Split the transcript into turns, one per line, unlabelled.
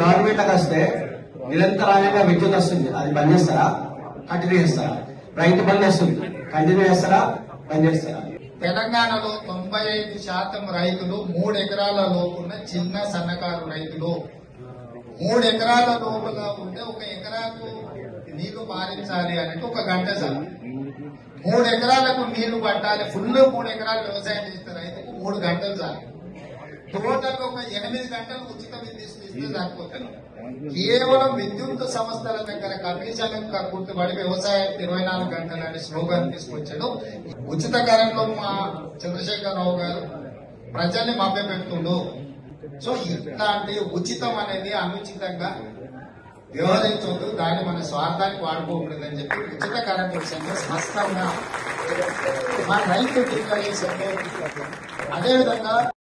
government లకు వస్తే నిరంతరాయంగా విద్యుత్ వస్తుంది అది బంద్ చేస్తారా కంటిన్యూ చేస్తారా రైతు బంద్ వస్తుంది కంటిన్యూ చేస్తారా బంద్ చేస్తారా
తెలంగాణలో తొంభై ఐదు శాతం రైతులు మూడు ఎకరాల లోపున్న చిన్న సన్నకారు రైతులు మూడు ఎకరాల లోపుగా ఉంటే ఒక ఎకరాకు నీళ్లు పారించాలి అంటే ఒక గంట చాలు మూడు ఎకరాలకు నీళ్లు పట్టాలి ఫుల్ మూడు ఎకరాలు వ్యవసాయం చేస్తే రైతుకు మూడు గంటలు చాలు టోటల్ ఒక ఎనిమిది గంటలు ఉచిత విద్యుత్ ఇస్తే సరిపోతుంది కేవలం విద్యుత్ సంస్థల దగ్గర కమిషన్ గుర్తుపడి వ్యవసాయం ఇరవై నాలుగు గంటలు అనే స్లోగన్ తీసుకొచ్చాడు ఉచిత కరెంట్లో మా చంద్రశేఖరరావు గారు ప్రజల్ని మభ్యపెడుతుండు సో ఇట్లాంటి ఉచితం అనేది అనుచితంగా వ్యవహరించొద్దు దాన్ని మన స్వార్థానికి వాడుకోకూడదని చెప్పి ఉచిత కరెంట్ విషయంలో స్పష్టంగా మా రైతు డిక్లరేషన్ అదేవిధంగా